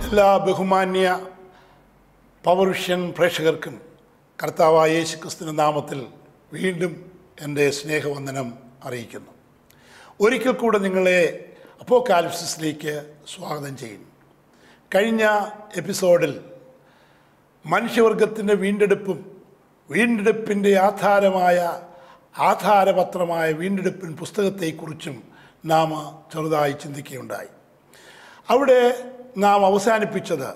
എല്ലാ ബഹുമാന്യ പൗരുഷ്യൻ പ്രേക്ഷകർക്കും കർത്താവായ യേശു ക്രിസ്തുവിൻ്റെ നാമത്തിൽ വീണ്ടും എൻ്റെ സ്നേഹവന്ദനം അറിയിക്കുന്നു ഒരിക്കൽ കൂടെ നിങ്ങളെ അപ്പോകാലിപ്സിസിലേക്ക് സ്വാഗതം ചെയ്യുന്നു കഴിഞ്ഞ എപ്പിസോഡിൽ മനുഷ്യവർഗത്തിൻ്റെ വീണ്ടെടുപ്പും വീണ്ടെടുപ്പിൻ്റെ ആധാരമായ ആധാരപത്രമായ വീണ്ടെടുപ്പിൻ പുസ്തകത്തെക്കുറിച്ചും നാം ചെറുതായി ചിന്തിക്കുകയുണ്ടായി അവിടെ നാം അവസാനിപ്പിച്ചത്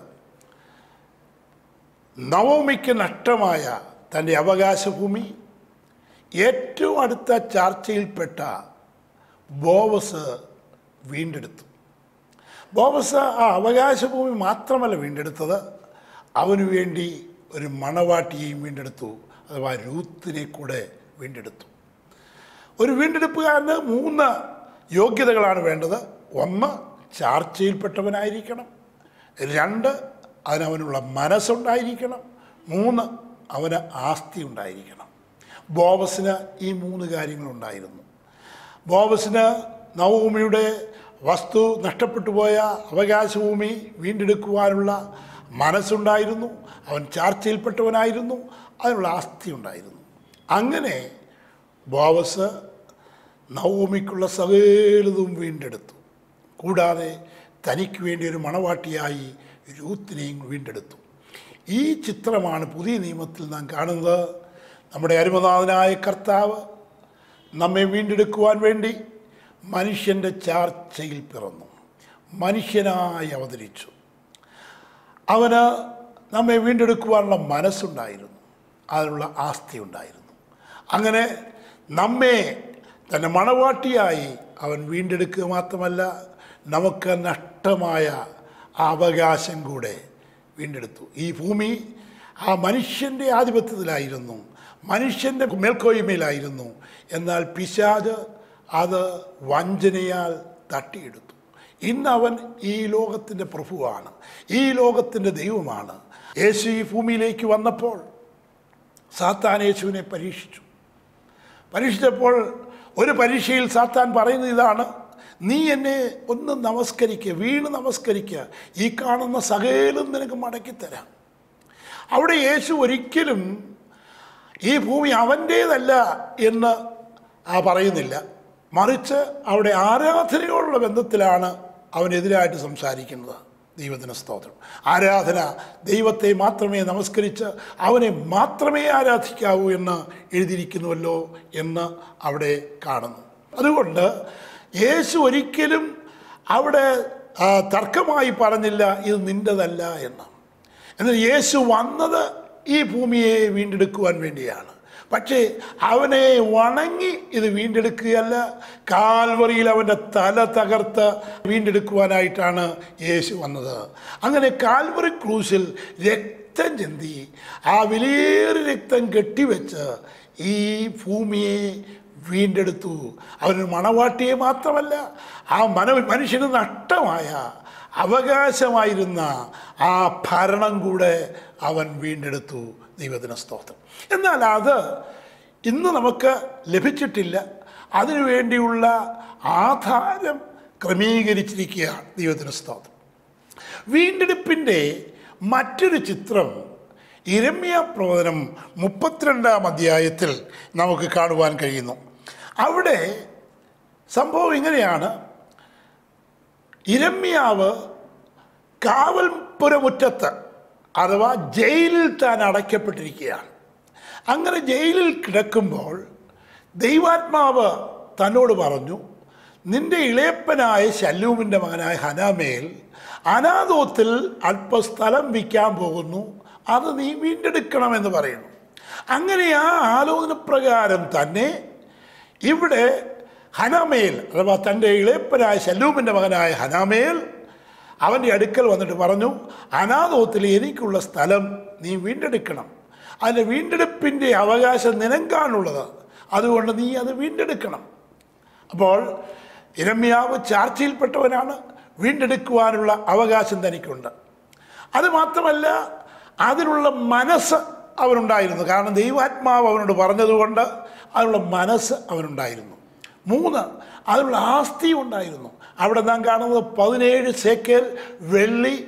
നവമിക്ക് നഷ്ടമായ തൻ്റെ അവകാശഭൂമി ഏറ്റവും അടുത്ത ചർച്ചയിൽപ്പെട്ട ബോവസ് വീണ്ടെടുത്തു ബോവസ് ആ അവകാശഭൂമി മാത്രമല്ല വീണ്ടെടുത്തത് അവന് വേണ്ടി ഒരു മണവാട്ടിയെയും വീണ്ടെടുത്തു അഥവാ രൂത്തിനെ കൂടെ വീണ്ടെടുത്തു ഒരു വീണ്ടെടുപ്പുകാരന് മൂന്ന് യോഗ്യതകളാണ് വേണ്ടത് ഒന്ന് ചാർച്ചയിൽപ്പെട്ടവനായിരിക്കണം രണ്ട് അതിനവനുള്ള മനസ്സുണ്ടായിരിക്കണം മൂന്ന് അവന് ആസ്തി ഉണ്ടായിരിക്കണം ബോബസിന് ഈ മൂന്ന് കാര്യങ്ങളുണ്ടായിരുന്നു ബോബസിന് നവഭൂമിയുടെ വസ്തു നഷ്ടപ്പെട്ടു പോയ അവകാശഭൂമി വീണ്ടെടുക്കുവാനുള്ള മനസ്സുണ്ടായിരുന്നു അവൻ ചാർച്ചയിൽപ്പെട്ടവനായിരുന്നു അതിനുള്ള ആസ്തി ഉണ്ടായിരുന്നു അങ്ങനെ ബോവസ് നവോമിക്കുള്ള സകലതും വീണ്ടെടുത്തു കൂടാതെ തനിക്ക് വേണ്ടി ഒരു മണവാട്ടിയായി രൂത്തിനെയും വീണ്ടെടുത്തു ഈ ചിത്രമാണ് പുതിയ നിയമത്തിൽ നാം കാണുന്നത് നമ്മുടെ അരുമനാഥനായ കർത്താവ് നമ്മെ വീണ്ടെടുക്കുവാൻ വേണ്ടി മനുഷ്യൻ്റെ ചാർച്ചയിൽ പിറന്നു മനുഷ്യനായി അവതരിച്ചു അവന് നമ്മെ വീണ്ടെടുക്കുവാനുള്ള മനസ്സുണ്ടായിരുന്നു അതിനുള്ള ആസ്തി ഉണ്ടായിരുന്നു അങ്ങനെ നമ്മെ തന്നെ മണവാട്ടിയായി അവൻ വീണ്ടെടുക്കുക മാത്രമല്ല നമുക്ക് നഷ്ടമായ ആ അവകാശം കൂടെ വീണ്ടെടുത്തു ഈ ഭൂമി ആ മനുഷ്യൻ്റെ ആധിപത്യത്തിലായിരുന്നു മനുഷ്യൻ്റെ മേൽക്കോയ്മയിലായിരുന്നു എന്നാൽ പിശാജ് അത് വഞ്ചനയാൽ തട്ടിയെടുത്തു ഇന്ന് അവൻ ഈ ലോകത്തിൻ്റെ പ്രഭുവാണ് ഈ ലോകത്തിൻ്റെ ദൈവമാണ് യേശു ഈ ഭൂമിയിലേക്ക് വന്നപ്പോൾ സാത്താൻ യേശുവിനെ പരീക്ഷിച്ചു പരീക്ഷിച്ചപ്പോൾ ഒരു പരീക്ഷയിൽ സാത്താൻ പറയുന്നത് ഇതാണ് നീ എന്നെ ഒന്ന് നമസ്കരിക്കുക വീണ് നമസ്കരിക്കുക ഈ കാണുന്ന സകലും നിനക്ക് മടക്കിത്തരാം അവിടെ യേശു ഒരിക്കലും ഈ ഭൂമി അവൻ്റേതല്ല എന്ന് ആ പറയുന്നില്ല മറിച്ച് അവിടെ ആരാധനയോടുള്ള ബന്ധത്തിലാണ് അവനെതിരായിട്ട് സംസാരിക്കുന്നത് ദൈവത്തിന് സ്തോത്രം ആരാധന ദൈവത്തെ മാത്രമേ നമസ്കരിച്ച് അവനെ മാത്രമേ ആരാധിക്കാവൂ എന്ന് എഴുതിയിരിക്കുന്നുവല്ലോ എന്ന് അവിടെ കാണുന്നു അതുകൊണ്ട് യേശു ഒരിക്കലും അവിടെ ആ, തർക്കമായി പറഞ്ഞില്ല ഇത് നിൻ്റെതല്ല എന്ന് എന്നാൽ യേശു വന്നത് ഈ ഭൂമിയെ വീണ്ടെടുക്കുവാൻ വേണ്ടിയാണ് പക്ഷേ അവനെ വണങ്ങി ഇത് വീണ്ടെടുക്കുകയല്ല കാൽവറിയിൽ അവൻ്റെ തല തകർത്ത് വീണ്ടെടുക്കുവാനായിട്ടാണ് യേശു വന്നത് അങ്ങനെ കാൽവറി ക്രൂശിൽ രക്തം ചിന്തി ആ വിലയേറിയ രക്തം കെട്ടിവെച്ച് ഈ ഭൂമിയെ വീണ്ടെടുത്തു അവനൊരു മണവാട്ടിയെ മാത്രമല്ല ആ മന മനുഷ്യന് നഷ്ടമായ അവകാശമായിരുന്ന ആ ഭരണം കൂടെ അവൻ വീണ്ടെടുത്തു ദൈവത്തിന് സ്തോത്രം എന്നാൽ അത് ഇന്ന് നമുക്ക് ലഭിച്ചിട്ടില്ല അതിനു വേണ്ടിയുള്ള ആധാരം ക്രമീകരിച്ചിരിക്കുകയാണ് ദൈവത്തിന് സ്തോത്രം വീണ്ടെടുപ്പിൻ്റെ മറ്റൊരു ചിത്രം ഇരമ്യ പ്രവചനം മുപ്പത്തിരണ്ടാം അധ്യായത്തിൽ നമുക്ക് കാണുവാൻ കഴിയുന്നു അവിടെ സംഭവം ഇങ്ങനെയാണ് ഇരമ്യാവ് കാവൽപുരമുറ്റത്ത് അഥവാ ജയിലിൽ താൻ അടയ്ക്കപ്പെട്ടിരിക്കുകയാണ് അങ്ങനെ ജയിലിൽ കിടക്കുമ്പോൾ ദൈവാത്മാവ് തന്നോട് പറഞ്ഞു നിന്റെ ഇളയപ്പനായ ശല്ലൂമിൻ്റെ മകനായ ഹനാമേൽ അനാഥോത്തിൽ അല്പസ്ഥലം വിൽക്കാൻ പോകുന്നു അത് നീ വീണ്ടെടുക്കണമെന്ന് പറയുന്നു അങ്ങനെ ആ ആലോചന പ്രകാരം തന്നെ ഇവിടെ ഹനാമേൽ അഥവാ തൻ്റെ ഇളയപ്പനായ ശല്ലൂമിൻ്റെ മകനായ ഹനാമേൽ അവൻ്റെ അടുക്കൽ വന്നിട്ട് പറഞ്ഞു അനാഥോത്തിൽ എനിക്കുള്ള സ്ഥലം നീ വീണ്ടെടുക്കണം അതിൻ്റെ വീണ്ടെടുപ്പിൻ്റെ അവകാശം നിനക്കാണുള്ളത് അതുകൊണ്ട് നീ അത് വീണ്ടെടുക്കണം അപ്പോൾ ഇരമ്യാവ് ചാർച്ചയിൽപ്പെട്ടവനാണ് വീണ്ടെടുക്കുവാനുള്ള അവകാശം തനിക്കുണ്ട് അത് മാത്രമല്ല അതിനുള്ള മനസ്സ് അവനുണ്ടായിരുന്നു കാരണം ദൈവാത്മാവ് അവനോട് പറഞ്ഞതുകൊണ്ട് അതിനുള്ള മനസ്സ് അവനുണ്ടായിരുന്നു മൂന്ന് അതിനുള്ള ആസ്തിയും ഉണ്ടായിരുന്നു അവിടെ നാം കാണുന്നത് പതിനേഴ് സേക്കേൽ വെള്ളി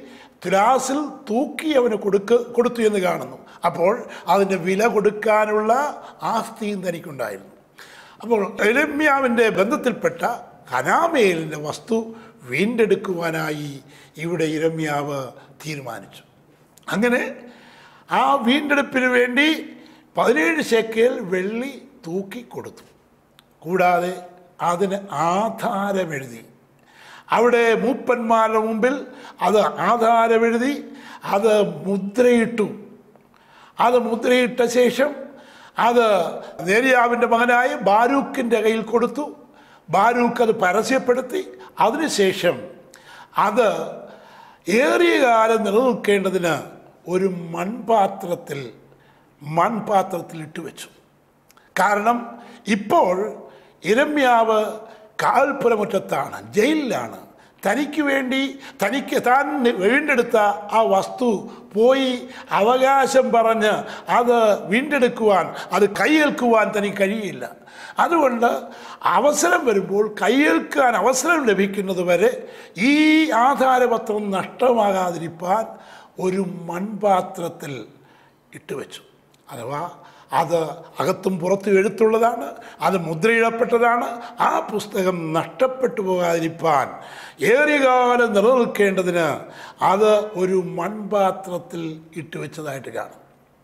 തുലാസിൽ തൂക്കി അവന് കൊടുക്ക് കൊടുത്തു എന്ന് കാണുന്നു അപ്പോൾ അതിൻ്റെ വില കൊടുക്കാനുള്ള ആസ്തിയും തനിക്കുണ്ടായിരുന്നു അപ്പോൾ എരമ്യാവിൻ്റെ ബന്ധത്തിൽപ്പെട്ട ഹനാമേലിൻ്റെ വസ്തു വീണ്ടെടുക്കുവാനായി ഇവിടെ ഇരമ്യാവ് തീരുമാനിച്ചു അങ്ങനെ ആ വീണ്ടെടുപ്പിന് വേണ്ടി പതിനേഴ് ശേക്കേൽ വെള്ളി തൂക്കി കൊടുത്തു കൂടാതെ അതിന് ആധാരമെഴുതി അവിടെ മൂപ്പന്മാരുടെ മുമ്പിൽ അത് ആധാരമെഴുതി അത് മുദ്രയിട്ടു അത് മുദ്രയിട്ട ശേഷം അത് നേരിയാവിൻ്റെ മകനായ ബാരൂക്കിൻ്റെ കയ്യിൽ കൊടുത്തു ബാരൂക്ക് അത് പരസ്യപ്പെടുത്തി അതിനുശേഷം അത് ഏറിയ കാലം നിലനിൽക്കേണ്ടതിന് ഒരു മൺപാത്രത്തിൽ മൺപാത്രത്തിൽ ഇട്ടുവെച്ചു കാരണം ഇപ്പോൾ ഇരമ്യാവ് കാൽപ്പുരമുറ്റത്താണ് ജയിലിലാണ് തനിക്ക് വേണ്ടി തനിക്ക് താൻ വീണ്ടെടുത്ത ആ വസ്തു പോയി അവകാശം പറഞ്ഞ് അത് വീണ്ടെടുക്കുവാൻ അത് കൈയേൽക്കുവാൻ തനിക്ക് കഴിയില്ല അതുകൊണ്ട് അവസരം വരുമ്പോൾ കൈയേൽക്കാൻ അവസരം ലഭിക്കുന്നത് വരെ ഈ ആധാരപത്രം നഷ്ടമാകാതിരിക്കാൻ ഒരു മൺപാത്രത്തിൽ ഇട്ടുവെച്ചു അഥവാ അത് അകത്തും പുറത്തും എഴുത്തുള്ളതാണ് അത് മുദ്രയിടപ്പെട്ടതാണ് ആ പുസ്തകം നഷ്ടപ്പെട്ടു പോകാതിരിക്കാൻ ഏറിയ കാലം നിലനിൽക്കേണ്ടതിന് അത് ഒരു മൺപാത്രത്തിൽ ഇട്ടുവെച്ചതായിട്ട് കാണും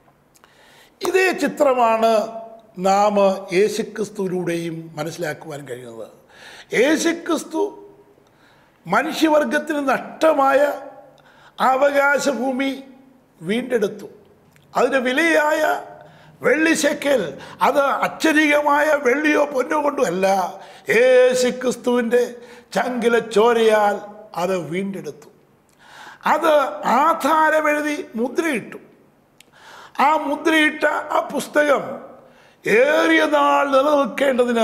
ഇതേ ചിത്രമാണ് നാം യേശുക്രിസ്തുവിലൂടെയും മനസ്സിലാക്കുവാൻ കഴിയുന്നത് യേശുക്രിസ്തു മനുഷ്യവർഗത്തിന് നഷ്ടമായ അവകാശഭൂമി വീണ്ടെടുത്തു അതിന് വിലയായ വെള്ളിശക്കൽ അത് അച്ചരികമായ വെള്ളിയോ പൊന്നോ കൊണ്ടുമല്ല യേശുക്രിസ്തുവിൻ്റെ ചങ്കിലെ ചോരയാൽ അത് വീണ്ടെടുത്തു അത് ആധാരമെഴുതി മുദ്രയിട്ടു ആ മുദ്രയിട്ട ആ പുസ്തകം ഏറിയ നാൾ നിലനിൽക്കേണ്ടതിന്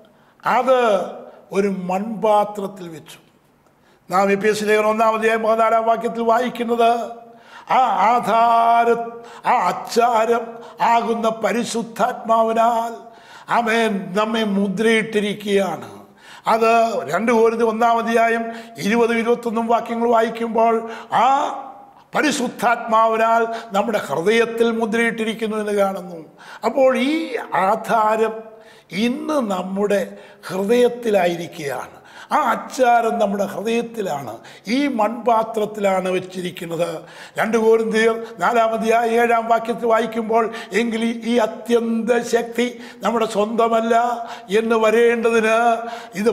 അത് ഒരു മൺപാത്രത്തിൽ വെച്ചു നാം എ പി എസ് ലേഖനം ഒന്നാമതായി പതിനാലാം വാക്യത്തിൽ വായിക്കുന്നത് ആ ആധാര ആ അച്ചാരം ആകുന്ന പരിശുദ്ധാത്മാവിനാൽ അവൻ നമ്മെ മുദ്രയിട്ടിരിക്കുകയാണ് അത് രണ്ട് കോരുതി ഒന്നാമതിയായും ഇരുപതും ഇരുപത്തൊന്നും വാക്യങ്ങൾ വായിക്കുമ്പോൾ ആ പരിശുദ്ധാത്മാവിനാൽ നമ്മുടെ ഹൃദയത്തിൽ മുദ്രയിട്ടിരിക്കുന്നു എന്ന് കാണുന്നു അപ്പോൾ ഈ ആധാരം ഇന്ന് നമ്മുടെ ഹൃദയത്തിലായിരിക്കുകയാണ് ആ അച്ചാരം നമ്മുടെ ഹൃദയത്തിലാണ് ഈ മൺപാത്രത്തിലാണ് വെച്ചിരിക്കുന്നത് രണ്ട് കോരിന്തിയർ നാലാമതിയായ ഏഴാം വാക്യത്തിൽ വായിക്കുമ്പോൾ എങ്കിൽ ഈ അത്യന്ത ശക്തി നമ്മുടെ സ്വന്തമല്ല എന്ന് വരേണ്ടതിന് ഇത്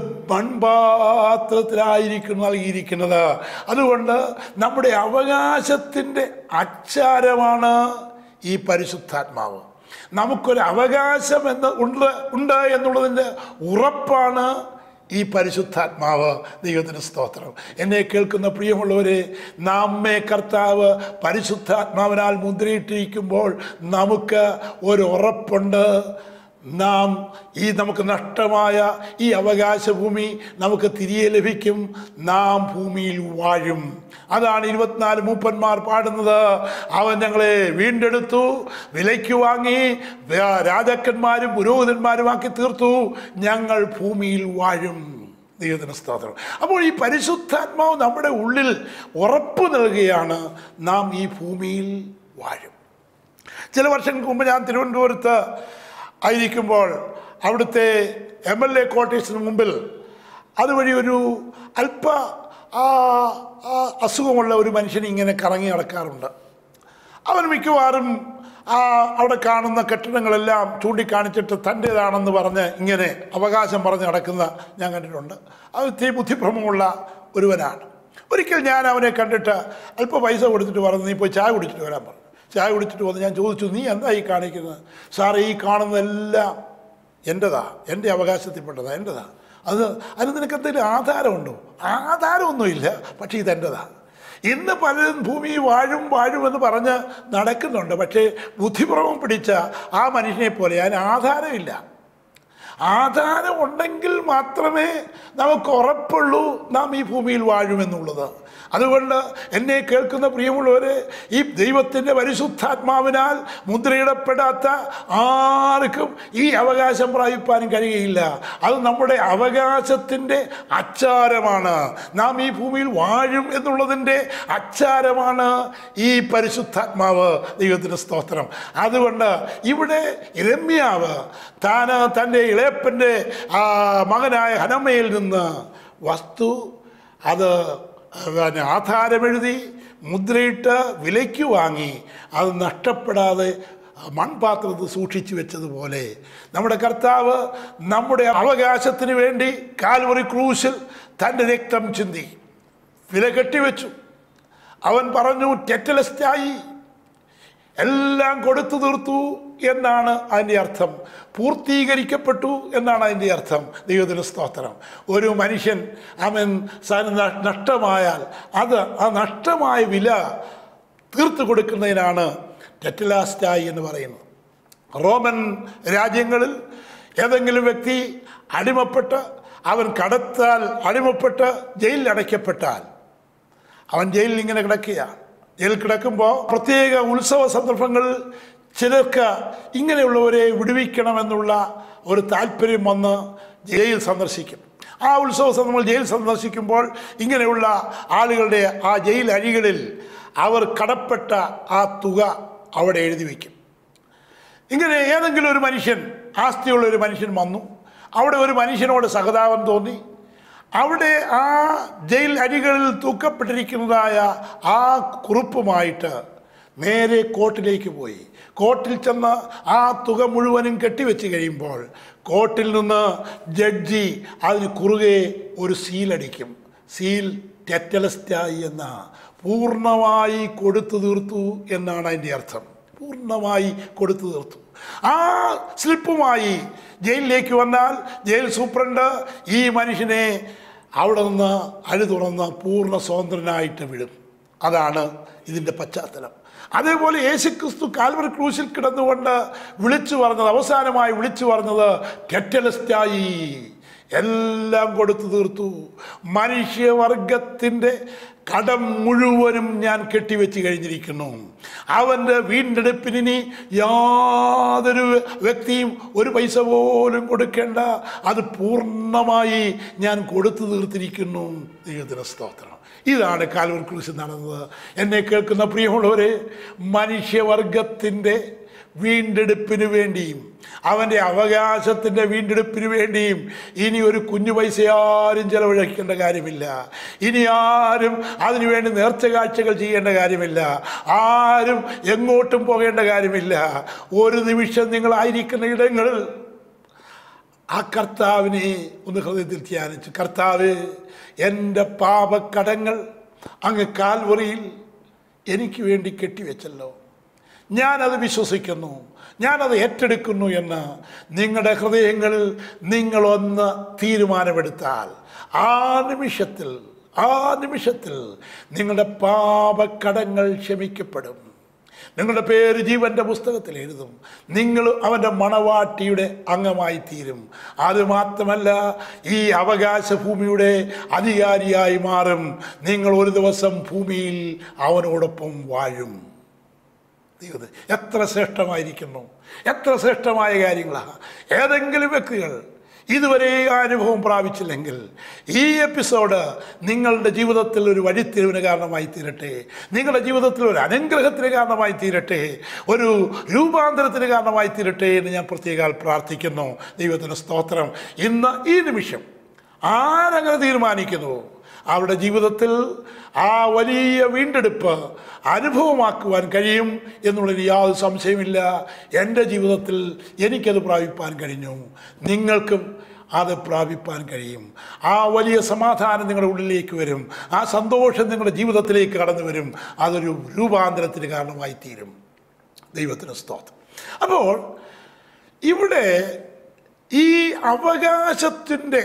മൺപാത്രത്തിലായിരിക്കും നൽകിയിരിക്കുന്നത് അതുകൊണ്ട് നമ്മുടെ അവകാശത്തിൻ്റെ അച്ചാരമാണ് ഈ പരിശുദ്ധാത്മാവ് നമുക്കൊരു അവകാശം എന്ന് ഉണ്ട് ഉണ്ട് എന്നുള്ളതിൻ്റെ ഉറപ്പാണ് ഈ പരിശുദ്ധാത്മാവ് ദൈവത്തിന് സ്തോത്രം എന്നെ കേൾക്കുന്ന പ്രിയമുള്ളവരെ നമ്മെ കർത്താവ് പരിശുദ്ധാത്മാവിനാൽ മുദ്രയിട്ടിരിക്കുമ്പോൾ നമുക്ക് ഒരു ഉറപ്പുണ്ട് നാം ഈ നമുക്ക് നഷ്ടമായ ഈ അവകാശഭൂമി നമുക്ക് തിരികെ ലഭിക്കും നാം ഭൂമിയിൽ വാഴും അതാണ് ഇരുപത്തിനാല് മൂപ്പന്മാർ പാടുന്നത് അവൻ ഞങ്ങളെ വീണ്ടെടുത്തു വിലയ്ക്ക് വാങ്ങി വ്യ- രാജാക്കന്മാരും പുരോഹിതന്മാരും ആക്കി തീർത്തു ഞങ്ങൾ ഭൂമിയിൽ വാഴും ദൈവത്തിന് സ്തോത്രം അപ്പോൾ ഈ പരിശുദ്ധാത്മാവ് നമ്മുടെ ഉള്ളിൽ ഉറപ്പ് നൽകുകയാണ് നാം ഈ ഭൂമിയിൽ വാഴും ചില വർഷങ്ങൾക്ക് മുമ്പ് ഞാൻ തിരുവനന്തപുരത്ത് ആയിരിക്കുമ്പോൾ അവിടുത്തെ എം എൽ എ ക്വാർട്ടേഴ്സിന് മുമ്പിൽ അതുവഴി ഒരു അല്പ ആ, ആ, അസുഖമുള്ള ഒരു മനുഷ്യൻ ഇങ്ങനെ കറങ്ങി നടക്കാറുണ്ട് അവൻ മിക്കവാറും ആ അവിടെ കാണുന്ന കെട്ടിടങ്ങളെല്ലാം ചൂണ്ടിക്കാണിച്ചിട്ട് തൻ്റേതാണെന്ന് പറഞ്ഞ് ഇങ്ങനെ അവകാശം പറഞ്ഞ് നടക്കുന്ന ഞാൻ കണ്ടിട്ടുണ്ട് അത് തീ ബുദ്ധിഭ്രമമുള്ള ഒരുവനാണ് ഒരിക്കൽ ഞാൻ അവനെ കണ്ടിട്ട് അല്പം പൈസ കൊടുത്തിട്ട് പറഞ്ഞു നീ പോയി ചായ കുടിച്ചിട്ട് വരാൻ പറഞ്ഞു ചായ കുടിച്ചിട്ട് വന്ന് ഞാൻ ചോദിച്ചു നീ എന്താ ഈ കാണിക്കുന്നത് സാറേ ഈ കാണുന്നതെല്ലാം എൻ്റെതാ എൻ്റെ അവകാശത്തിൽപ്പെട്ടതാ എൻ്റെതാ അത് അതിന് നിനക്ക് എന്തെങ്കിലും ആധാരമുണ്ടോ ആധാരമൊന്നുമില്ല പക്ഷേ ഇതെൻ്റെതാ ഇന്ന് പലരും ഭൂമി വാഴും വാഴുമെന്ന് പറഞ്ഞ് നടക്കുന്നുണ്ട് പക്ഷേ ബുദ്ധിപൂർവം പിടിച്ച ആ മനുഷ്യനെ പോലെ അതിന് ആധാരമില്ല ആധാരം ഉണ്ടെങ്കിൽ മാത്രമേ നമുക്ക് ഉറപ്പുള്ളൂ നാം ഈ ഭൂമിയിൽ വാഴുമെന്നുള്ളത് അതുകൊണ്ട് എന്നെ കേൾക്കുന്ന പ്രിയമുള്ളവരെ ഈ ദൈവത്തിൻ്റെ പരിശുദ്ധാത്മാവിനാൽ മുദ്രയിടപ്പെടാത്ത ആർക്കും ഈ അവകാശം പ്രാപിപ്പാനും കഴിയുകയില്ല അത് നമ്മുടെ അവകാശത്തിൻ്റെ അച്ചാരമാണ് നാം ഈ ഭൂമിയിൽ വാഴും എന്നുള്ളതിൻ്റെ അച്ചാരമാണ് ഈ പരിശുദ്ധാത്മാവ് ദൈവത്തിൻ്റെ സ്തോത്രം അതുകൊണ്ട് ഇവിടെ രമ്യാവ് താൻ തൻ്റെ ഇളയപ്പൻ്റെ ആ, മകനായ ഹനമ്മയിൽ നിന്ന് വസ്തു അത് പിന്നെ ആധാരമെഴുതി മുദ്രയിട്ട് വിലയ്ക്ക് വാങ്ങി അത് നഷ്ടപ്പെടാതെ മൺപാത്രത്തിൽ സൂക്ഷിച്ചു വെച്ചതുപോലെ നമ്മുടെ കർത്താവ് നമ്മുടെ അവകാശത്തിന് വേണ്ടി കാൽവറി ക്രൂശിൽ തൻ്റെ രക്തം ചിന്തി വില കെട്ടിവെച്ചു അവൻ പറഞ്ഞു ടെറ്റലസ്റ്റായി എല്ലാം കൊടുത്തു തീർത്തു എന്നാണ് അതിൻ്റെ അർത്ഥം പൂർത്തീകരിക്കപ്പെട്ടു എന്നാണ് അതിൻ്റെ അർത്ഥം ദൈവത്തിന് സ്തോത്രം ഒരു മനുഷ്യൻ അവൻ സ- ന- നഷ്ടമായാൽ അത് ആ നഷ്ടമായ വില തീർത്തു കൊടുക്കുന്നതിനാണ് ടെറ്റലാസ്റ്റായി എന്ന് പറയുന്നത് റോമൻ രാജ്യങ്ങളിൽ ഏതെങ്കിലും വ്യക്തി അടിമപ്പെട്ട് അവൻ കടത്താൽ അടിമപ്പെട്ട് ജയിലിൽ അടയ്ക്കപ്പെട്ടാൽ അവൻ ജയിലിൽ ഇങ്ങനെ കിടക്കുകയാണ് ജയിലിൽ കിടക്കുമ്പോൾ പ്രത്യേക ഉത്സവ സന്ദർഭങ്ങളിൽ ചിലർക്ക് ഇങ്ങനെയുള്ളവരെ വിടുവിക്കണമെന്നുള്ള ഒരു താല്പര്യം വന്ന് ജയിൽ സന്ദർശിക്കും ആ ഉത്സവ സന്ദർഭങ്ങൾ ജയിൽ സന്ദർശിക്കുമ്പോൾ ഇങ്ങനെയുള്ള ആളുകളുടെ ആ ജയിൽ അഴികളിൽ അവർ കടപ്പെട്ട ആ തുക അവിടെ എഴുതി വയ്ക്കും ഇങ്ങനെ ഏതെങ്കിലും ഒരു മനുഷ്യൻ ആസ്തിയുള്ള ഒരു മനുഷ്യൻ വന്നു അവിടെ ഒരു മനുഷ്യനോട് സഹതാപം തോന്നി അവിടെ ആ ജയിൽ അരികളിൽ തൂക്കപ്പെട്ടിരിക്കുന്നതായ ആ കുറിപ്പുമായിട്ട് നേരെ കോർട്ടിലേക്ക് പോയി കോർട്ടിൽ ചെന്ന് ആ തുക മുഴുവനും കെട്ടിവെച്ച് കഴിയുമ്പോൾ കോർട്ടിൽ നിന്ന് ജഡ്ജി അതിന് കുറുകെ ഒരു സീലടിക്കും സീൽ ടെറ്റലസ്റ്റായി എന്ന പൂർണ്ണമായി കൊടുത്തു തീർത്തു എന്നാണ് അതിൻ്റെ അർത്ഥം പൂർണ്ണമായി കൊടുത്തു തീർത്തു ആ സ്ലിപ്പുമായി ജയിലിലേക്ക് വന്നാൽ ജയിൽ സൂപ്രണ്ട് ഈ മനുഷ്യനെ അവിടെ നിന്ന് അഴി തുറന്ന് പൂർണ്ണ സ്വതന്ത്രനായിട്ട് വിടും അതാണ് ഇതിൻ്റെ പശ്ചാത്തലം അതേപോലെ യേശുക്രിസ്തു കാൽവറി ക്രൂശിൽ കിടന്നുകൊണ്ട് വിളിച്ചു പറഞ്ഞത് അവസാനമായി വിളിച്ചു പറഞ്ഞത് കെറ്റലസ്റ്റായി എല്ലാം കൊടുത്തു തീർത്തു മനുഷ്യവർഗത്തിൻ്റെ കടം മുഴുവനും ഞാൻ കെട്ടിവെച്ച് കഴിഞ്ഞിരിക്കുന്നു അവൻ്റെ വീണ്ടെടുപ്പിനി യാതൊരു വ്യക്തിയും ഒരു പൈസ പോലും കൊടുക്കേണ്ട അത് പൂർണ്ണമായി ഞാൻ കൊടുത്തു തീർത്തിരിക്കുന്നു ദൈവത്തിന് സ്തോത്രം ഇതാണ് കാൽവർ ക്രൂശ് നടന്നത് എന്നെ കേൾക്കുന്ന പ്രിയമുള്ളവരെ മനുഷ്യവർഗത്തിൻ്റെ വീണ്ടെടുപ്പിന് വേണ്ടിയും അവൻ്റെ അവകാശത്തിൻ്റെ വീണ്ടെടുപ്പിന് വേണ്ടിയും ഇനി ഒരു കുഞ്ഞു പൈസ ആരും ചെലവഴിക്കേണ്ട കാര്യമില്ല ഇനി ആരും അതിനുവേണ്ടി നേർച്ച കാഴ്ചകൾ ചെയ്യേണ്ട കാര്യമില്ല ആരും എങ്ങോട്ടും പോകേണ്ട കാര്യമില്ല ഒരു നിമിഷം നിങ്ങളായിരിക്കുന്ന ഇടങ്ങളിൽ ആ കർത്താവിനെ ഒന്ന് ഹൃദയത്തിൽ ധ്യാനിച്ചു കർത്താവ് എൻ്റെ പാപക്കടങ്ങൾ അങ്ങ് കാൽവറിയിൽ എനിക്ക് വേണ്ടി കെട്ടിവെച്ചല്ലോ ഞാനത് വിശ്വസിക്കുന്നു ഞാനത് ഏറ്റെടുക്കുന്നു എന്ന് നിങ്ങളുടെ ഹൃദയങ്ങളിൽ നിങ്ങളൊന്ന് തീരുമാനമെടുത്താൽ ആ നിമിഷത്തിൽ ആ നിമിഷത്തിൽ നിങ്ങളുടെ പാപക്കടങ്ങൾ ക്ഷമിക്കപ്പെടും നിങ്ങളുടെ പേര് ജീവന്റെ പുസ്തകത്തിൽ എഴുതും നിങ്ങൾ അവൻ്റെ മണവാട്ടിയുടെ അംഗമായി തീരും അത് മാത്രമല്ല ഈ അവകാശ ഭൂമിയുടെ അധികാരിയായി മാറും നിങ്ങൾ ഒരു ദിവസം ഭൂമിയിൽ അവനോടൊപ്പം വാഴും ദൈവത്തെ എത്ര ശ്രേഷ്ഠമായിരിക്കുന്നു എത്ര ശ്രേഷ്ഠമായ കാര്യങ്ങളാണ് ഏതെങ്കിലും വ്യക്തികൾ ഇതുവരെ ആ അനുഭവം പ്രാപിച്ചില്ലെങ്കിൽ ഈ എപ്പിസോഡ് നിങ്ങളുടെ ജീവിതത്തിൽ ഒരു വഴിത്തിരിവിന് കാരണമായി തീരട്ടെ നിങ്ങളുടെ ജീവിതത്തിൽ ഒരു അനുഗ്രഹത്തിന് കാരണമായി തീരട്ടെ ഒരു രൂപാന്തരത്തിന് കാരണമായി തീരട്ടെ എന്ന് ഞാൻ പ്രത്യേകാൽ പ്രാർത്ഥിക്കുന്നു ദൈവത്തിന് സ്തോത്രം ഇന്ന് ഈ നിമിഷം ആരങ്ങനെ തീരുമാനിക്കുന്നു അവരുടെ ജീവിതത്തിൽ ആ വലിയ വീണ്ടെടുപ്പ് അനുഭവമാക്കുവാൻ കഴിയും എന്നുള്ളതിന് യാതൊരു സംശയമില്ല എൻ്റെ ജീവിതത്തിൽ എനിക്കത് പ്രാപിപ്പാൻ കഴിഞ്ഞു നിങ്ങൾക്കും അത് പ്രാപിപ്പാൻ കഴിയും ആ വലിയ സമാധാനം നിങ്ങളുടെ ഉള്ളിലേക്ക് വരും ആ സന്തോഷം നിങ്ങളുടെ ജീവിതത്തിലേക്ക് കടന്നു വരും അതൊരു രൂപാന്തരത്തിന് കാരണമായി തീരും ദൈവത്തിന് സ്തോത്രം അപ്പോൾ ഇവിടെ ഈ അവകാശത്തിൻ്റെ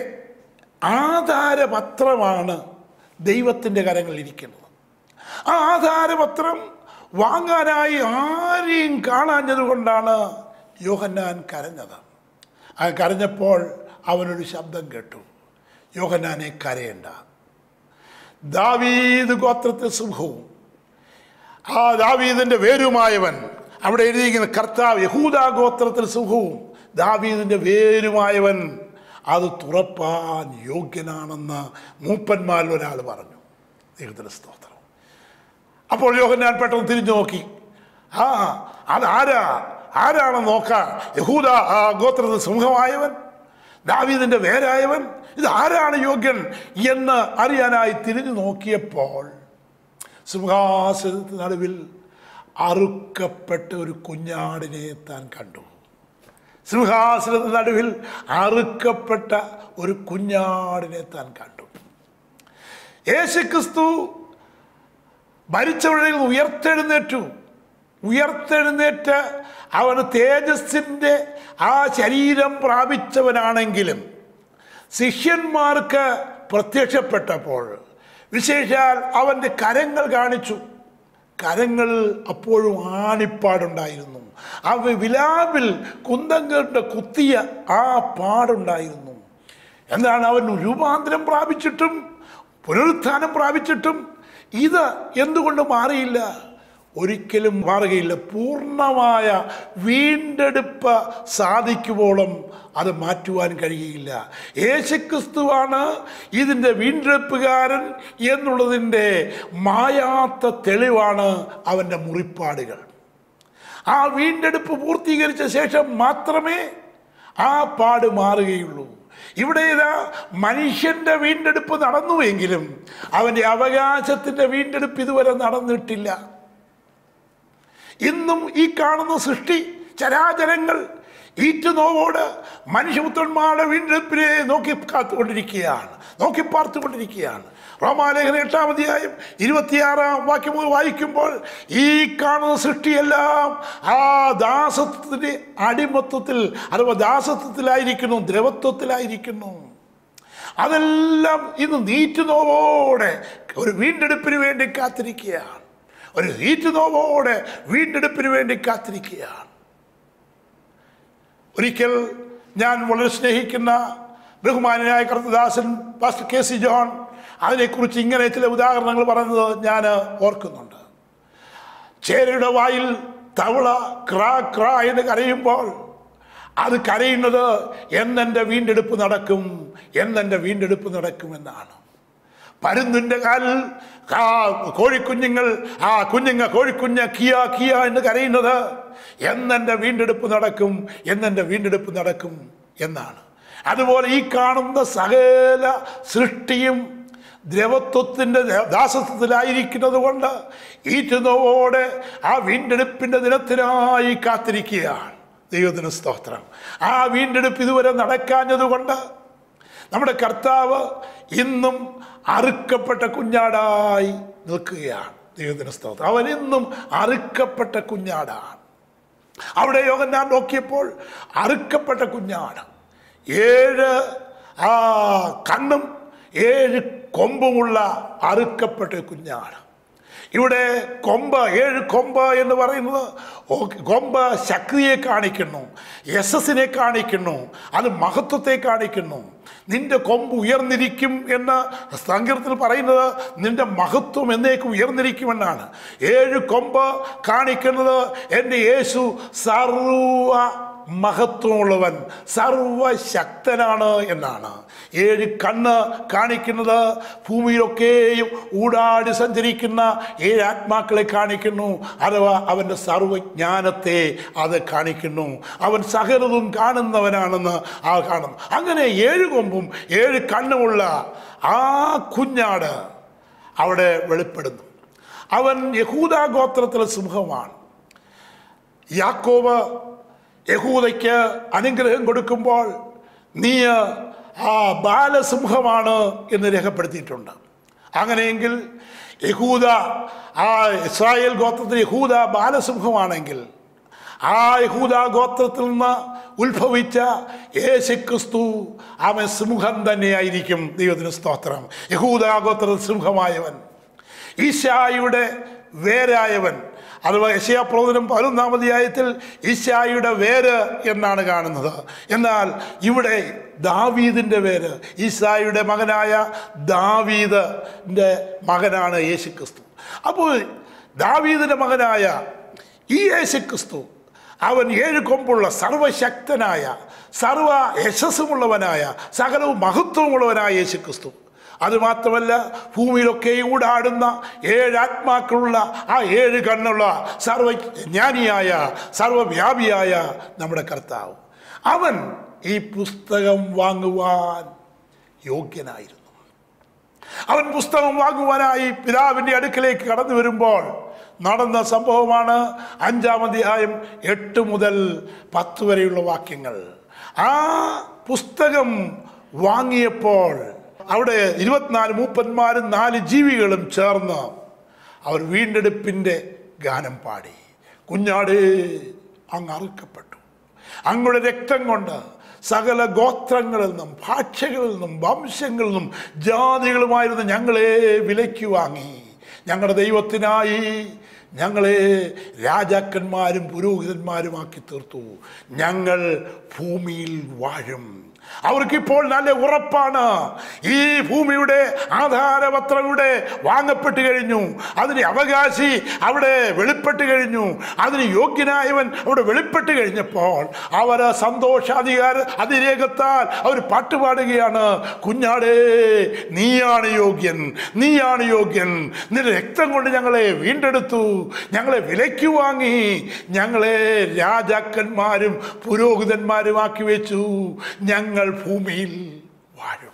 ആധാരപത്രമാണ് ദൈവത്തിൻ്റെ കരങ്ങളിലിരിക്കുന്നത് ആ ആധാരപത്രം വാങ്ങാനായി ആരെയും കാണാഞ്ഞത് കൊണ്ടാണ് യോഹന്നാൻ കരഞ്ഞത് ആ കരഞ്ഞപ്പോൾ അവനൊരു ശബ്ദം കേട്ടു യോഹന്നാനെ കരയണ്ട ദാവീദ് ഗോത്രത്തിൽ സിംഹവും ആ ദാവീദിന്റെ വേരുമായവൻ അവിടെ എഴുതിയിരിക്കുന്ന കർത്താവ് യഹൂദ ഗോത്രത്തിൽ സിംഹവും ദാവീദിന്റെ വേരുമായവൻ അത് തുറപ്പാൻ യോഗ്യനാണെന്ന് മൂപ്പന്മാരിൽ ഒരാൾ പറഞ്ഞു ദൈവത്തിന്റെ സ്തോത്രം അപ്പോൾ യോഹന്നാൻ പെട്ടെന്ന് തിരിഞ്ഞു നോക്കി ആ അതാരാ ആരാണെന്ന് നോക്കാൻ യഹൂദ ആ ഗോത്രത്തിൽ സിംഹമായവൻ ദാവീദിന്റെ വേരായവൻ ഇത് ആരാണ് യോഗ്യൻ എന്ന് അറിയാനായി തിരിഞ്ഞു നോക്കിയപ്പോൾ സിംഹാസനത്തിന് നടുവിൽ അറുക്കപ്പെട്ട ഒരു കുഞ്ഞാടിനെ താൻ കണ്ടു സിംഹാസനത്തിന് നടുവിൽ അറുക്കപ്പെട്ട ഒരു കുഞ്ഞാടിനെ താൻ കണ്ടു യേശുക്രിസ്തു മരിച്ചവരിൽ നിന്ന് ഉയർത്തെഴുന്നേറ്റു ഉയർത്തെഴുന്നേറ്റ് അവന് തേജസ്സിൻ്റെ ആ ശരീരം പ്രാപിച്ചവനാണെങ്കിലും ശിഷ്യന്മാർക്ക് പ്രത്യക്ഷപ്പെട്ടപ്പോൾ വിശേഷാൽ അവൻ്റെ കരങ്ങൾ കാണിച്ചു കരങ്ങൾ അപ്പോഴും ആണിപ്പാടുണ്ടായിരുന്നു അവ വിലാവിൽ കുന്തങ്ങളുടെ കുത്തിയ ആ പാടുണ്ടായിരുന്നു എന്താണ് അവൻ രൂപാന്തരം പ്രാപിച്ചിട്ടും പുനരുത്ഥാനം പ്രാപിച്ചിട്ടും ഇത് എന്തുകൊണ്ട് മാറിയില്ല ഒരിക്കലും മാറുകയില്ല പൂർണ്ണമായ വീണ്ടെടുപ്പ് സാധിക്കുവോളം അത് മാറ്റുവാൻ കഴിയുകയില്ല യേശുക്രിസ്തുവാണ് ഇതിൻ്റെ വീണ്ടെടുപ്പുകാരൻ എന്നുള്ളതിൻ്റെ മായാത്ത തെളിവാണ് അവൻ്റെ മുറിപ്പാടുകൾ ആ വീണ്ടെടുപ്പ് പൂർത്തീകരിച്ച ശേഷം മാത്രമേ ആ പാട് മാറുകയുള്ളൂ ഇവിടെ ഇതാ മനുഷ്യന്റെ വീണ്ടെടുപ്പ് നടന്നുവെങ്കിലും അവന്റെ അവകാശത്തിന്റെ വീണ്ടെടുപ്പ് ഇതുവരെ നടന്നിട്ടില്ല ഇന്നും ഈ കാണുന്ന സൃഷ്ടി ചരാചരങ്ങൾ ഈറ്റുനോവോട് മനുഷ്യപുത്രന്മാരുടെ വീണ്ടെടുപ്പിനെ നോക്കി കാത്തുകൊണ്ടിരിക്കുകയാണ് നോക്കി പാർത്തുകൊണ്ടിരിക്കുകയാണ് റോമാലേഖന എട്ടാം അധ്യായം ഇരുപത്തിയാറാം വാക്യം മുതൽ വായിക്കുമ്പോൾ ഈ കാണുന്ന സൃഷ്ടിയെല്ലാം ആ ദാസത്വത്തിന്റെ അടിമത്വത്തിൽ അഥവാ ദാസത്വത്തിലായിരിക്കുന്നു ദ്രവത്വത്തിലായിരിക്കുന്നു അതെല്ലാം ഇന്ന് നീറ്റുനോവോടെ ഒരു വീണ്ടെടുപ്പിന് വേണ്ടി കാത്തിരിക്കുകയാണ് ഒരു നീറ്റുനോവോടെ വീണ്ടെടുപ്പിന് വേണ്ടി കാത്തിരിക്കുകയാണ് ഒരിക്കൽ ഞാൻ വളരെ സ്നേഹിക്കുന്ന ബഹുമാനായ കർത്തദാസൻ പാസ്റ്റർ കെ സി ജോൺ അതിനെക്കുറിച്ച് ഇങ്ങനെ ചില ഉദാഹരണങ്ങൾ പറയുന്നത് ഞാൻ ഓർക്കുന്നുണ്ട് ചേരയുടെ വായിൽ തവള ക്രാ ക്രാ എന്ന് കരയുമ്പോൾ അത് കരയുന്നത് എന്നെൻ്റെ വീണ്ടെടുപ്പ് നടക്കും എന്നെൻ്റെ വീണ്ടെടുപ്പ് നടക്കുമെന്നാണ് പരുന്തിൻ്റെ കാലിൽ ആ കോഴിക്കുഞ്ഞുങ്ങൾ ആ കുഞ്ഞുങ്ങൾ കോഴിക്കുഞ്ഞ് കിയ കിയ എന്ന് കരയുന്നത് എന്നെൻ്റെ വീണ്ടെടുപ്പ് നടക്കും എന്നെൻ്റെ വീണ്ടെടുപ്പ് നടക്കും എന്നാണ് അതുപോലെ ഈ കാണുന്ന സകല സൃഷ്ടിയും ദ്രവത്വത്തിൻ്റെ ദാസത്വത്തിലായിരിക്കുന്നത് കൊണ്ട് ഈറ്റുനോവോടെ ആ വീണ്ടെടുപ്പിൻ്റെ ദിനത്തിനായി കാത്തിരിക്കുകയാണ് ദൈവത്തിന് സ്തോത്രം ആ വീണ്ടെടുപ്പ് ഇതുവരെ നടക്കാഞ്ഞതുകൊണ്ട് നമ്മുടെ കർത്താവ് ഇന്നും അറുക്കപ്പെട്ട കുഞ്ഞാടായി നിൽക്കുകയാണ് ദൈവത്തിന് സ്തോത്രം അവൻ ഇന്നും അറുക്കപ്പെട്ട കുഞ്ഞാടാണ് അവിടെ യോഗം ഞാൻ നോക്കിയപ്പോൾ അറുക്കപ്പെട്ട കുഞ്ഞാട് ഏഴ് ആ കണ്ണും ഏഴ് കൊമ്പുമുള്ള അറുക്കപ്പെട്ട കുഞ്ഞാട് ഇവിടെ കൊമ്പ് ഏഴ് കൊമ്പ് എന്ന് പറയുന്നത് ഓ- കൊമ്പ് ശക്തിയെ കാണിക്കുന്നു യശസ്സിനെ കാണിക്കുന്നു അത് മഹത്വത്തെ കാണിക്കുന്നു നിന്റെ കൊമ്പ് ഉയർന്നിരിക്കും എന്ന് സങ്കീർത്തത്തിൽ പറയുന്നത് നിന്റെ മഹത്വം എന്നേക്കും ഉയർന്നിരിക്കുമെന്നാണ് ഏഴ് കൊമ്പ് കാണിക്കുന്നത് എൻ്റെ യേശു സർവ മഹത്വമുള്ളവൻ സർവശക്തനാണ് എന്നാണ് ഏഴ് കണ്ണ് കാണിക്കുന്നത് ഭൂമിയിലൊക്കെയും ഊടാടി സഞ്ചരിക്കുന്ന ഏഴ് ആത്മാക്കളെ കാണിക്കുന്നു അഥവാ അവൻ്റെ സർവജ്ഞാനത്തെ അത് കാണിക്കുന്നു അവൻ സകലതും കാണുന്നവനാണെന്ന് ആ കാണുന്നു അങ്ങനെ ഏഴ് കൊമ്പും ഏഴ് കണ്ണുമുള്ള ആ കുഞ്ഞാട് അവിടെ വെളിപ്പെടുന്നു അവൻ യഹൂദ ഗോത്രത്തിലെ സിംഹമാണ് യാക്കോബ് യഹൂദയ്ക്ക് അനുഗ്രഹം കൊടുക്കുമ്പോൾ നീ ആ ബാലസിംഹമാണ് എന്ന് രേഖപ്പെടുത്തിയിട്ടുണ്ട് അങ്ങനെയെങ്കിൽ യഹൂദ ആ ഇസ്രായേൽ ഗോത്രത്തിൽ യഹൂദ ബാലസിംഹമാണെങ്കിൽ ആ യഹൂദ ഗോത്രത്തിൽ നിന്ന് ഉത്ഭവിച്ച യേശുക്രിസ്തു അവൻ സിംഹം തന്നെയായിരിക്കും ദൈവത്തിന് സ്തോത്രം യഹൂദ ഗോത്രത്തിൽ സിംഹമായവൻ ഈശായുടെ വേരായവൻ അഥവാ യശയാ പ്രവചനം പതിനൊന്നാം അധ്യായത്തിൽ ഈശായിയുടെ വേര് എന്നാണ് കാണുന്നത് എന്നാൽ ഇവിടെ ദാവീദിൻ്റെ പേര് ഈസായിയുടെ മകനായ ദാവീദിൻ്റെ മകനാണ് യേശു ക്രിസ്തു അപ്പോൾ ദാവീദിൻ്റെ മകനായ ഈ യേശു ക്രിസ്തു അവൻ ഏഴ് കൊമ്പുള്ള സർവശക്തനായ സർവ യശസ്സുമുള്ളവനായ സകലവും മഹത്വമുള്ളവനായ യേശു ക്രിസ്തു അതുമാത്രമല്ല ഭൂമിയിലൊക്കെ ഊടാടുന്ന ഏഴ് ആത്മാക്കളുള്ള ആ ഏഴ് കണ്ണുള്ള സർവജ്ഞാനിയായ സർവവ്യാപിയായ നമ്മുടെ കർത്താവ് അവൻ ഈ പുസ്തകം വാങ്ങുവാൻ യോഗ്യനായിരുന്നു അവൻ പുസ്തകം വാങ്ങുവാനായി പിതാവിൻ്റെ അടുക്കലേക്ക് കടന്നു വരുമ്പോൾ നടന്ന സംഭവമാണ് അഞ്ചാം അധ്യായം എട്ട് മുതൽ പത്ത് വരെയുള്ള വാക്യങ്ങൾ ആ പുസ്തകം വാങ്ങിയപ്പോൾ അവിടെ ഇരുപത്തിനാല് മൂപ്പന്മാരും നാല് ജീവികളും ചേർന്ന് അവർ വീണ്ടെടുപ്പിൻ്റെ ഗാനം പാടി കുഞ്ഞാട് അങ്ങ് അറുക്കപ്പെട്ടു അങ്ങയുടെ രക്തം കൊണ്ട് സകല ഗോത്രങ്ങളിൽ നിന്നും ഭാഷകളിൽ നിന്നും വംശങ്ങളിൽ നിന്നും ജാതികളുമായിരുന്നു ഞങ്ങളെ വിലയ്ക്ക് വാങ്ങി ഞങ്ങളുടെ ദൈവത്തിനായി ഞങ്ങളെ രാജാക്കന്മാരും പുരോഹിതന്മാരുമാക്കി തീർത്തു ഞങ്ങൾ ഭൂമിയിൽ വാഴും അവർക്കിപ്പോൾ നല്ല ഉറപ്പാണ് ഈ ഭൂമിയുടെ ആധാരപത്രം ഇവിടെ വാങ്ങപ്പെട്ട് കഴിഞ്ഞു അതിന് അവകാശി അവിടെ വെളിപ്പെട്ട് കഴിഞ്ഞു അതിന് യോഗ്യനായവൻ അവിടെ വെളിപ്പെട്ട് കഴിഞ്ഞപ്പോൾ അവർ സന്തോഷാധികാര അതിരേകത്താൽ അവർ പാട്ടുപാടുകയാണ് കുഞ്ഞാടേ നീയാണ് യോഗ്യൻ നീയാണ് യോഗ്യൻ നിന്റെ രക്തം കൊണ്ട് ഞങ്ങളെ വീണ്ടെടുത്തു ഞങ്ങളെ വിലയ്ക്ക് വാങ്ങി ഞങ്ങളെ രാജാക്കന്മാരും പുരോഹിതന്മാരുമാക്കി വെച്ചു ഞങ്ങൾ ഭൂമിയിൽ വാഴും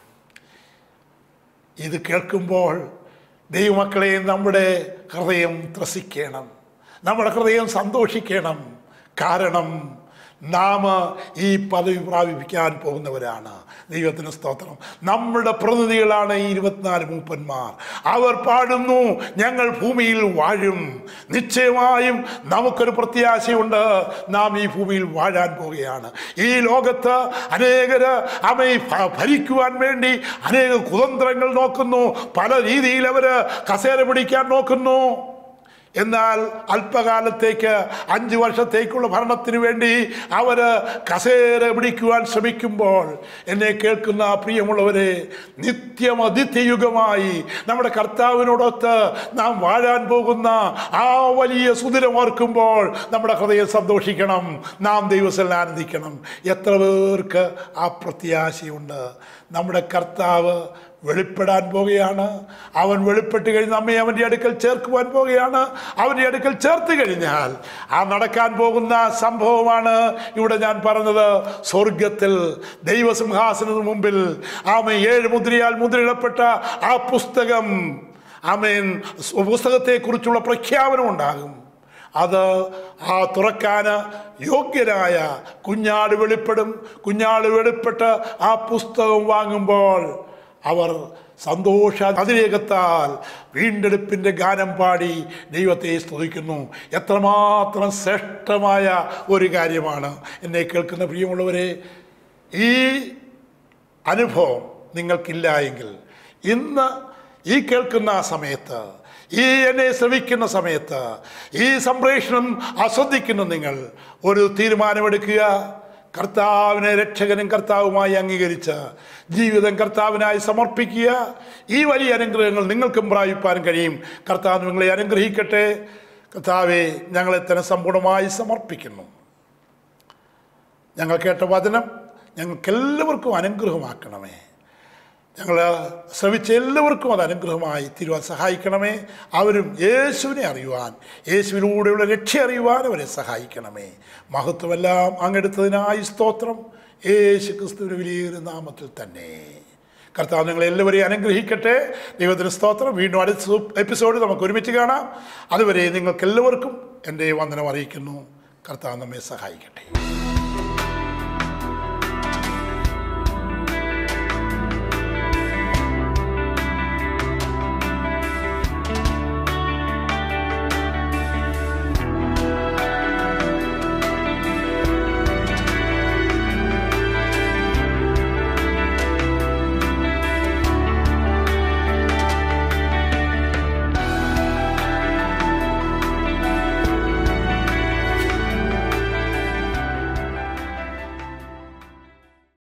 ഇത് കേൾക്കുമ്പോൾ ദൈവമക്കളെ നമ്മുടെ ഹൃദയം ത്രസിക്കണം നമ്മുടെ ഹൃദയം സന്തോഷിക്കണം കാരണം നാം ഈ പദവി പ്രാപിപ്പിക്കാൻ പോകുന്നവരാണ് ദൈവത്തിന് സ്തോത്രം നമ്മുടെ പ്രതിനിധികളാണ് ഈ ഇരുപത്തിനാല് മൂപ്പന്മാർ അവർ പാടുന്നു ഞങ്ങൾ ഭൂമിയിൽ വാഴും നിശ്ചയമായും നമുക്കൊരു പ്രത്യാശയുണ്ട് നാം ഈ ഭൂമിയിൽ വാഴാൻ പോവുകയാണ് ഈ ലോകത്ത് അനേകര് അവയെ ഭ- ഭരിക്കുവാൻ വേണ്ടി അനേക കുതന്ത്രങ്ങൾ നോക്കുന്നു പല രീതിയിൽ അവർ കസേര പിടിക്കാൻ നോക്കുന്നു എന്നാൽ അല്പകാലത്തേക്ക് അഞ്ച് വർഷത്തേക്കുള്ള ഭരണത്തിന് വേണ്ടി അവർ കസേര പിടിക്കുവാൻ ശ്രമിക്കുമ്പോൾ എന്നെ കേൾക്കുന്ന പ്രിയമുള്ളവരെ നിത്യമതിഥ്യയുഗമായി നമ്മുടെ കർത്താവിനോടൊത്ത് നാം വാഴാൻ പോകുന്ന ആ വലിയ സുദിനം ഓർക്കുമ്പോൾ നമ്മുടെ ഹൃദയം സന്തോഷിക്കണം നാം ദൈവത്തിൽ ആനന്ദിക്കണം എത്ര പേർക്ക് ആ പ്രത്യാശയുണ്ട് നമ്മുടെ കർത്താവ് വെളിപ്പെടാൻ പോകുകയാണ് അവൻ വെളിപ്പെട്ട് കഴിഞ്ഞ് നമ്മെ അവൻ്റെ അടുക്കൽ ചേർക്കുവാൻ പോകുകയാണ് അവൻ്റെ അടുക്കൽ ചേർത്ത് കഴിഞ്ഞാൽ ആ നടക്കാൻ പോകുന്ന സംഭവമാണ് ഇവിടെ ഞാൻ പറഞ്ഞത് സ്വർഗത്തിൽ ദൈവസിംഹാസനത്തിന് മുമ്പിൽ ആമ ഏഴ് മുദ്രയാൽ മുദ്രയിടപ്പെട്ട ആ പുസ്തകം ആമേൻ പുസ്തകത്തെക്കുറിച്ചുള്ള പ്രഖ്യാപനം ഉണ്ടാകും അത് ആ തുറക്കാൻ യോഗ്യരായ കുഞ്ഞാട് വെളിപ്പെടും കുഞ്ഞാട് വെളിപ്പെട്ട് ആ പുസ്തകം വാങ്ങുമ്പോൾ അവർ സന്തോഷ അതിരേകത്താൽ വീണ്ടെടുപ്പിൻ്റെ ഗാനം പാടി ദൈവത്തെ സ്തുതിക്കുന്നു എത്രമാത്രം ശ്രേഷ്ഠമായ ഒരു കാര്യമാണ് എന്നെ കേൾക്കുന്ന പ്രിയമുള്ളവരെ ഈ അനുഭവം നിങ്ങൾക്കില്ല എങ്കിൽ ഇന്ന് ഈ കേൾക്കുന്ന ആ സമയത്ത് ഈ എന്നെ ശ്രമിക്കുന്ന സമയത്ത് ഈ സംപ്രേഷണം ആസ്വദിക്കുന്ന നിങ്ങൾ ഒരു തീരുമാനമെടുക്കുക കർത്താവിനെ രക്ഷകനും കർത്താവുമായി അംഗീകരിച്ച് ജീവിതം കർത്താവിനായി സമർപ്പിക്കുക ഈ വലിയ അനുഗ്രഹങ്ങൾ നിങ്ങൾക്കും പ്രാപിപ്പാൻ കഴിയും കർത്താവ് നിങ്ങളെ അനുഗ്രഹിക്കട്ടെ കർത്താവെ ഞങ്ങളെ തന്നെ സമ്പൂർണ്ണമായി സമർപ്പിക്കുന്നു ഞങ്ങൾ കേട്ട വചനം ഞങ്ങൾക്കെല്ലാവർക്കും അനുഗ്രഹമാക്കണമേ ഞങ്ങൾ ശ്രമിച്ച എല്ലാവർക്കും അത് അനുഗ്രഹമായി തീരുവാൻ സഹായിക്കണമേ അവരും യേശുവിനെ അറിയുവാൻ യേശുവിലൂടെയുള്ള രക്ഷ അറിയുവാൻ അവരെ സഹായിക്കണമേ മഹത്വമെല്ലാം അങ്ങെടുത്തതിനായി സ്തോത്രം യേശു ക്രിസ്തുവിൻ്റെ വലിയൊരു നാമത്തിൽ തന്നെ കർത്താവ് നിങ്ങളെ എല്ലാവരെയും അനുഗ്രഹിക്കട്ടെ ദൈവത്തിന് സ്തോത്രം വീണ്ടും അടുത്ത എപ്പിസോഡ് നമുക്ക് ഒരുമിച്ച് കാണാം അതുവരെ നിങ്ങൾക്ക് എല്ലാവർക്കും എൻ്റെ വന്ദനം അറിയിക്കുന്നു കർത്താവ് നമ്മെ സഹായിക്കട്ടെ